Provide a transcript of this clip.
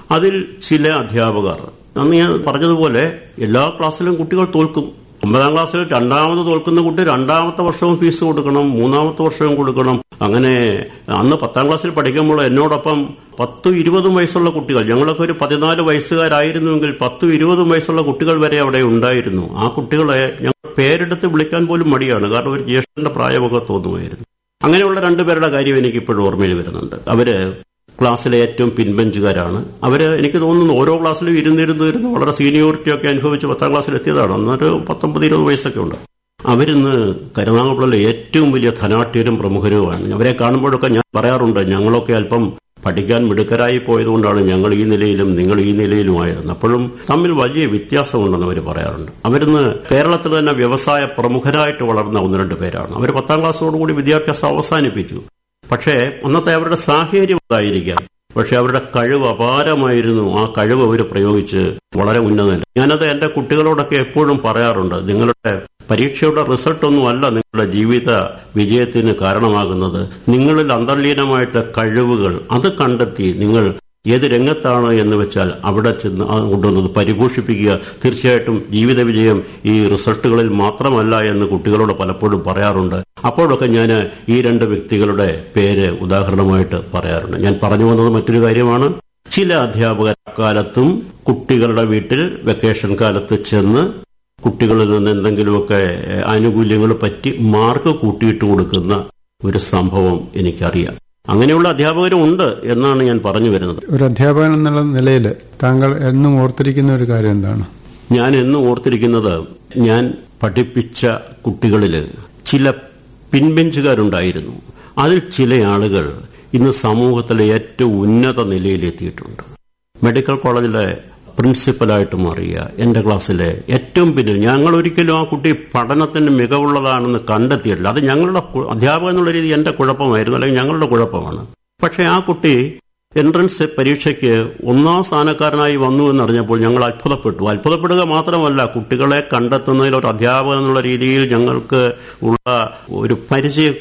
അതിൽ ചില അധ്യാപകർ അന്ന് ഞാൻ പറഞ്ഞതുപോലെ എല്ലാ ക്ലാസ്സിലും കുട്ടികൾ തോൽക്കും ഒമ്പതാം ക്ലാസ്സിൽ രണ്ടാമത് തോൽക്കുന്ന കുട്ടി രണ്ടാമത്തെ വർഷവും ഫീസ് കൊടുക്കണം മൂന്നാമത്തെ വർഷവും കൊടുക്കണം അങ്ങനെ അന്ന് പത്താം ക്ലാസ്സിൽ പഠിക്കുമ്പോൾ എന്നോടൊപ്പം പത്തും ഇരുപതും വയസ്സുള്ള കുട്ടികൾ ഞങ്ങളൊക്കെ ഒരു പതിനാല് വയസ്സുകാരായിരുന്നുവെങ്കിൽ പത്തും ഇരുപതും വയസ്സുള്ള കുട്ടികൾ വരെ അവിടെ ഉണ്ടായിരുന്നു ആ കുട്ടികളെ ഞങ്ങൾ പേരെടുത്ത് വിളിക്കാൻ പോലും മടിയാണ് കാരണം ഒരു ജ്യേഷ്ഠന്റെ പ്രായമൊക്കെ തോന്നുമായിരുന്നു അങ്ങനെയുള്ള രണ്ടുപേരുടെ കാര്യം എനിക്ക് ഇപ്പോഴും ഓർമ്മയിൽ വരുന്നുണ്ട് അവര് ക്ലാസ്സിലെ ഏറ്റവും പിൻബെഞ്ചുകാരാണ് അവര് എനിക്ക് തോന്നുന്നു ഓരോ ക്ലാസ്സിലും ഇരുന്നിരുന്ന് ഇരുന്ന് വളരെ സീനിയോറിറ്റി ഒക്കെ അനുഭവിച്ച് പത്താം ക്ലാസ്സിൽ എത്തിയതാണ് അന്നൊരു പത്തൊമ്പത് ഇരുപത് വയസ്സൊക്കെ ഉണ്ട് അവരിന്ന് കരുനാഗപ്പള്ളിയിലെ ഏറ്റവും വലിയ ധനാഠ്യരും പ്രമുഖരുമാണ് അവരെ കാണുമ്പോഴൊക്കെ ഞാൻ പറയാറുണ്ട് ഞങ്ങളൊക്കെ അല്പം പഠിക്കാൻ മിടുക്കരായി പോയതുകൊണ്ടാണ് ഞങ്ങൾ ഈ നിലയിലും നിങ്ങൾ ഈ നിലയിലുമായിരുന്നു അപ്പോഴും തമ്മിൽ വലിയ വ്യത്യാസമുണ്ടെന്ന് അവർ പറയാറുണ്ട് അവരിന്ന് കേരളത്തിൽ തന്നെ വ്യവസായ പ്രമുഖരായിട്ട് വളർന്ന ഒന്ന് രണ്ട് പേരാണ് അവർ പത്താം ക്ലാസ്സോടുകൂടി വിദ്യാഭ്യാസം അവസാനിപ്പിച്ചു പക്ഷേ അന്നത്തെ അവരുടെ സാഹചര്യം അതായിരിക്കാം പക്ഷെ അവരുടെ കഴിവ് അപാരമായിരുന്നു ആ കഴിവ് അവർ പ്രയോഗിച്ച് വളരെ ഉന്നതം ഞാനത് എന്റെ കുട്ടികളോടൊക്കെ എപ്പോഴും പറയാറുണ്ട് നിങ്ങളുടെ പരീക്ഷയുടെ റിസൾട്ട് ഒന്നും അല്ല നിങ്ങളുടെ ജീവിത വിജയത്തിന് കാരണമാകുന്നത് നിങ്ങളിൽ അന്തർലീനമായിട്ട് കഴിവുകൾ അത് കണ്ടെത്തി നിങ്ങൾ ഏത് രംഗത്താണ് എന്ന് വെച്ചാൽ അവിടെ ചെന്ന് കൊണ്ടുവന്നത് പരിപോഷിപ്പിക്കുക തീർച്ചയായിട്ടും ജീവിത വിജയം ഈ റിസൾട്ടുകളിൽ മാത്രമല്ല എന്ന് കുട്ടികളോട് പലപ്പോഴും പറയാറുണ്ട് അപ്പോഴൊക്കെ ഞാൻ ഈ രണ്ട് വ്യക്തികളുടെ പേര് ഉദാഹരണമായിട്ട് പറയാറുണ്ട് ഞാൻ പറഞ്ഞു വന്നത് മറ്റൊരു കാര്യമാണ് ചില അധ്യാപകർ കാലത്തും കുട്ടികളുടെ വീട്ടിൽ വെക്കേഷൻ കാലത്ത് ചെന്ന് കുട്ടികളിൽ നിന്ന് എന്തെങ്കിലുമൊക്കെ ആനുകൂല്യങ്ങൾ പറ്റി മാർക്ക് കൂട്ടിയിട്ട് കൊടുക്കുന്ന ഒരു സംഭവം എനിക്കറിയാം അങ്ങനെയുള്ള അധ്യാപകരും ഉണ്ട് എന്നാണ് ഞാൻ പറഞ്ഞു വരുന്നത് ഒരു അധ്യാപകൻ എന്നുള്ള നിലയിൽ താങ്കൾ എന്നും ഓർത്തിരിക്കുന്ന ഒരു കാര്യം എന്താണ് ഞാൻ എന്നും ഓർത്തിരിക്കുന്നത് ഞാൻ പഠിപ്പിച്ച കുട്ടികളിൽ ചില പിൻബെഞ്ചുകാരുണ്ടായിരുന്നു അതിൽ ചില ആളുകൾ ഇന്ന് സമൂഹത്തിലെ ഏറ്റവും ഉന്നത നിലയിലെത്തിയിട്ടുണ്ട് മെഡിക്കൽ കോളേജിലെ പ്രിൻസിപ്പലായിട്ട് മാറിയ എൻ്റെ ക്ലാസ്സിലെ ഏറ്റവും പിന്നിൽ ഞങ്ങൾ ഒരിക്കലും ആ കുട്ടി പഠനത്തിന് മികവുള്ളതാണെന്ന് കണ്ടെത്തിയിട്ടില്ല അത് ഞങ്ങളുടെ അധ്യാപകൻ എന്നുള്ള രീതി എൻ്റെ കുഴപ്പമായിരുന്നു അല്ലെങ്കിൽ ഞങ്ങളുടെ കുഴപ്പമാണ് പക്ഷേ ആ കുട്ടി എൻട്രൻസ് പരീക്ഷയ്ക്ക് ഒന്നാം സ്ഥാനക്കാരനായി വന്നു എന്നറിഞ്ഞപ്പോൾ ഞങ്ങൾ അത്ഭുതപ്പെട്ടു അത്ഭുതപ്പെടുക മാത്രമല്ല കുട്ടികളെ കണ്ടെത്തുന്നതിൽ ഒരു അധ്യാപകൻ എന്നുള്ള രീതിയിൽ ഞങ്ങൾക്ക് ഉള്ള ഒരു പരിചയം